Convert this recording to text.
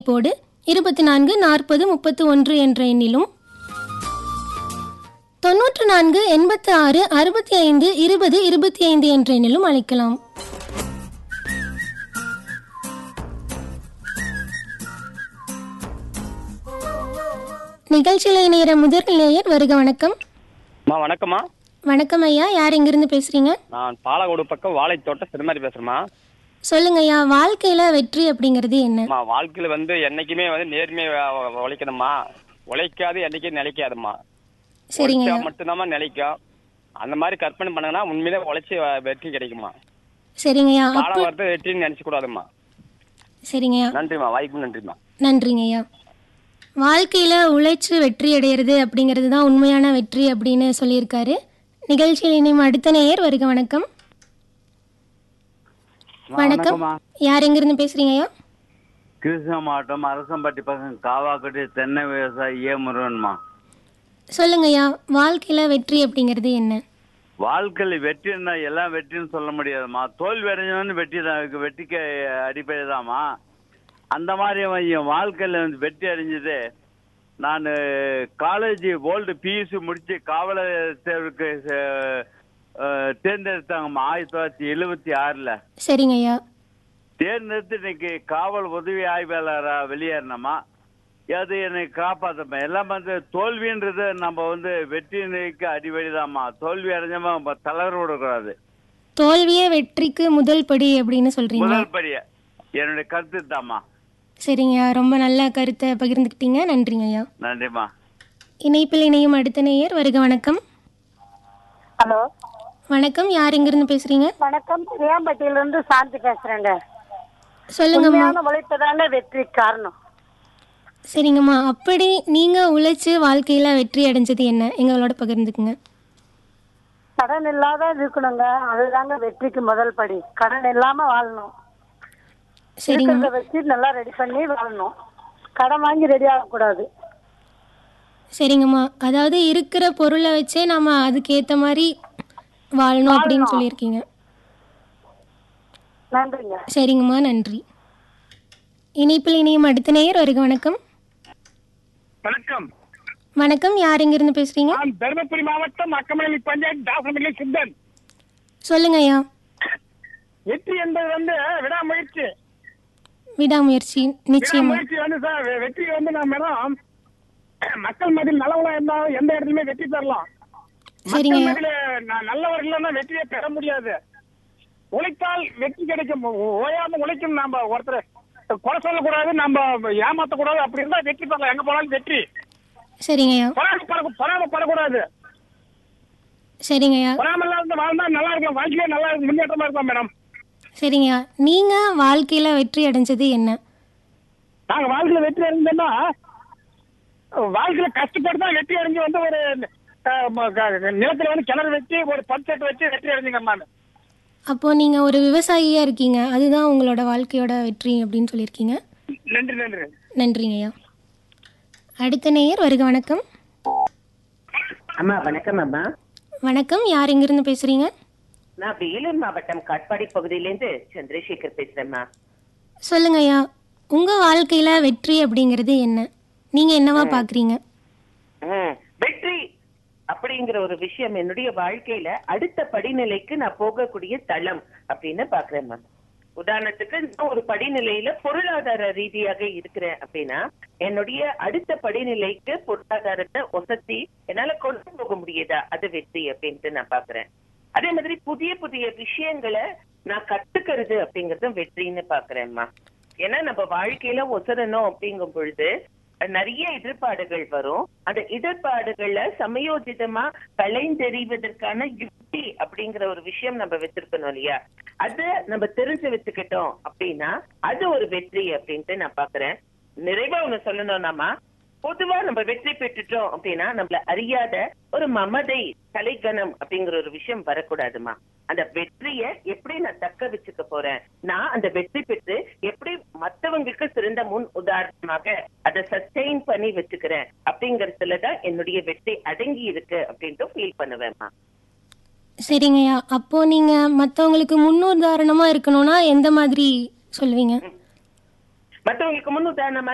முன்னிணைப்போடு இருபத்தி நான்கு நாற்பது முப்பத்து ஒன்று என்ற எண்ணிலும் தொன்னூற்று நான்கு எண்பத்து ஆறு அறுபத்தி ஐந்து இருபது இருபத்தி ஐந்து என்ற எண்ணிலும் அழைக்கலாம் நிகழ்ச்சியில் இணைகிற முதல் நேயர் வருக வணக்கம் அம்மா வணக்கம்மா வணக்கம் ஐயா யார் எங்கிருந்து பேசுறீங்க நான் பாலக்கோடு பக்கம் வாழைத்தோட்டம் சிறுமாரி பேசுறேம்மா சொல்லுங்க ஐயா வாழ்க்கையில வெற்றி அப்படிங்கிறது என்ன அம்மா வாழ்க்கையில வந்து என்னைக்குமே வந்து நேர்மையை வ- வ- உழைக்கணும்மா உழைக்காது என்னைக்கும் நிலைக்காதும்மா சரிங்க உழைச்சா ஐயா மட்டும்தாம்மா நிலைக்கும் அந்த மாதிரி கற்பனை பண்ணுங்கன்னா உண்மையிலே உழைச்சி வ- வெற்றி கிடைக்குமா சரிங்க ஐயா காலம் அப்போ வரது வெற்றின்னு நினைச்சு கூடாதும்மா சரிங்க ஐயா நன்றிம்மா வாய்ப்பு நன்றிம்மா நன்றிங்க ஐயா வாழ்க்கையில உழைச்சு வெற்றி அடையிறது அப்படிங்கிறது தான் உண்மையான வெற்றி அப்படின்னு சொல்லியிருக்காரு நிகழ்ச்சியில் இனியும் அடுத்த நேயர் வருக வணக்கம் வணக்கம் யார் எங்கிருந்து பேசுறீங்க ஐயா கிருஷ்ண மாவட்டம் அரசம்பட்டி பக்கம் காவாக்கட்டி தென்னை விவசாயி ஏ முருகன்மா சொல்லுங்க ஐயா வாழ்க்கையில வெற்றி அப்படிங்கிறது என்ன வாழ்க்கையில் வெற்றின்னா எல்லாம் வெற்றின்னு சொல்ல முடியாதும்மா தோல்வி அடைஞ்சவன் வெற்றி தான் வெற்றிக்கு அடிப்படை தாம்மா அந்த மாதிரி அவன் என் வாழ்க்கையில் வந்து வெற்றி அடைஞ்சது நான் காலேஜ் ஓல்டு பியூசி முடிச்சு காவலர் தேர்வுக்கு அஹ், அஹ், தேர்ந்தெடுத்தாங்கம்மா ஆயிரத்தி தொள்ளாயிரத்தி எழுபத்தி ஆறில் சரிங்க ஐயா தேர்ந்தெடுத்து இன்னைக்கு காவல் உதவி ஆய்வாளரா வெளியேறினோமா அது என்னை காப்பாத்தப்ப எல்லாம் வந்து தோல்வின்றது நம்ம வந்து வெற்றிக்கு அடிவழிதாம்மா தோல்வி அடைஞ்சமா நம்ம தளர விடக்கூடாது தோல்வியே வெற்றிக்கு முதல் படி அப்படின்னு சொல்றீங்க முதல் படிய என்னுடைய கருத்து தாம்மா சரிங்க ஐயா ரொம்ப நல்ல கருத்தை பகிர்ந்துக்கிட்டீங்க நன்றிங்க ஐயா நன்றிம்மா இணைப்பில் இணையும் அடுத்த நேயர் வருக வணக்கம் ஹலோ வணக்கம் யார் எங்கிருந்து பேசுறீங்க வணக்கம் ஏம்பட்டியில இருந்து சாந்தி பேசுறேங்க சொல்லுங்கம்மா உண்மையான உழைப்புதாங்க வெற்றி காரணம் சரிங்கம்மா அப்படி நீங்க உழைச்சு வாழ்க்கையில வெற்றி அடைஞ்சது என்ன எங்களோட பகிர்ந்துக்குங்க கடன் இல்லாத இருக்கணுங்க அதுதாங்க வெற்றிக்கு முதல் படி கடன் இல்லாம வாழணும் சரிங்க இருக்கிறத வச்சு நல்லா ரெடி பண்ணி வாழணும் கடன் வாங்கி ரெடி ஆகக்கூடாது சரிங்கம்மா அதாவது இருக்கிற பொருளை வச்சே நாம அதுக்கேத்த மாதிரி வாழணும் அப்படின்னு சொல்லியிருக்கீங்க நன்றிங்க சரிங்கம்மா நன்றி இணைப்பில் இணையும் அடுத்த நேயர் வருக வணக்கம் வணக்கம் வணக்கம் யார் எங்கிருந்து பேசுறீங்க நான் தருமபுரி மாவட்டம் அக்கமணி பஞ்சாயத்து தாசனமில்லை சித்தன் சொல்லுங்க ஐயா வெற்றி என்பது வந்து விடாமுயற்சி விடாமுயற்சி நிச்சயமா விடாமுயற்சி வந்து சார் வெ- வெற்றி வந்து நம்ம மேடம் மக்கள் மத்தியில் நல்லவங்களா இருந்தாலும் எந்த இடத்துலயுமே வெற்றி பெறலாம் சரிங்க மக்கள் ஐயா மத்தியில ந- நல்லவர்கள் இல்லைன்னா வெற்றியை பெற முடியாது உழைத்தால் வெற்றி கிடைக்கும் ஓ- ஓயாம உழைக்கும் நாம ஒருத்தர் குறை சொல்லக்கூடாது நம்ம ஏமாத்தக்கூடாது அப்படி இருந்தா வெற்றி பெறலாம் எங்க போனாலும் வெற்றி சரிங்க ஐயா பொறாமப்பட பொறாமப்படக்கூடாது சரிங்க ஐயா பொறாம இருந்து வாழ்ந்தா நல்லா இருக்கலாம் வாழ்க்கையே நல்லா இருக்கும் முன்னேற்றமா இருக்கலாம் மேடம் சரிங்க ஐயா நீங்க வாழ்க்கையில வெற்றி அடைஞ்சது என்ன நாங்க வாழ்க்கையில வெற்றி அடைஞ்சோம்னா வாழ்க்கையில கஷ்டப்பட்டு தான் வெற்றி அடைஞ்சு வந்து ஒரு அஹ், ம- க- நிலத்துல வந்து கிணறு வச்சு ஒரு பட்ஜெட் வச்சு வெற்றி அடைஞ்சுங்க நான் அப்போ நீங்க ஒரு விவசாயியா இருக்கீங்க அதுதான் உங்களோட வாழ்க்கையோட வெற்றி அப்படின்னு சொல்லியிருக்கீங்க நன்றி நன்றி நன்றிங்க ஐயா அடுத்த நேயர் வருக வணக்கம் அம்மா வணக்கம் அம்மா வணக்கம் யார் எங்கிருந்து பேசுறீங்க நான் வேலூர் மாவட்டம் காட்பாடி பகுதியிலேருந்து சந்திரசேகர் பேசுறேம்மா சொல்லுங்க ஐயா உங்க வாழ்க்கையில வெற்றி அப்படிங்கிறது என்ன நீங்க என்னவா பாக்குறீங்க ம், வெற்றி அப்படிங்கிற ஒரு விஷயம் என்னுடைய வாழ்க்கையில அடுத்த படிநிலைக்கு நான் போகக்கூடிய தளம் அப்படின்னு பாக்குறேம்மா உதாரணத்துக்கு நான் ஒரு படிநிலையில பொருளாதார ரீதியாக இருக்கிறேன் அப்படின்னா என்னுடைய அடுத்த படிநிலைக்கு பொருளாதாரத்தை ஒசத்தி என்னால கொண்டு போக முடியுதா அது வெற்றி அப்படின்ட்டு நான் பாக்குறேன் அதே மாதிரி புதிய புதிய விஷயங்களை நான் கத்துக்கிறது அப்படிங்கறதும் வெற்றின்னு பாக்குறேன்மா ஏன்னா நம்ம வாழ்க்கையில ஒசரணும் அப்படிங்கும் பொழுது நிறைய எதிர்ப்பாடுகள் வரும் அந்த எதிர்ப்பாடுகள்ல சமயோஜிதமா கலைந்தெறிவதற்கான யுக்தி அப்படிங்கிற ஒரு விஷயம் நம்ம வச்சிருக்கணும் இல்லையா அத நம்ம தெரிஞ்சு வச்சுக்கிட்டோம் அப்படின்னா அது ஒரு வெற்றி அப்படின்ட்டு நான் பாக்குறேன் நிறைவா ஒண்ணு சொல்லணும்னாமா பொதுவா நம்ம வெற்றி பெற்றுட்டோம் அப்படின்னா நம்மள அறியாத ஒரு மமதை தலைகணம் அப்படிங்கிற ஒரு விஷயம் வரக்கூடாதுமா அந்த வெற்றிய எப்படி நான் தக்க வச்சுக்க போறேன் நான் அந்த வெற்றி பெற்று எப்படி மத்தவங்களுக்கு சிறந்த முன் உதாரணமாக அதை சஸ்டெயின் பண்ணி வச்சுக்கிறேன் அப்படிங்கறதுலதான் என்னுடைய வெற்றி அடங்கி இருக்கு அப்படின்ட்டு ஃபீல் பண்ணுவேன்மா சரிங்க ஐயா அப்போ நீங்க மத்தவங்களுக்கு முன்னுதாரணமா இருக்கணும்னா எந்த மாதிரி சொல்லுவீங்க மத்தவங்களுக்கு முன் உதாரணமா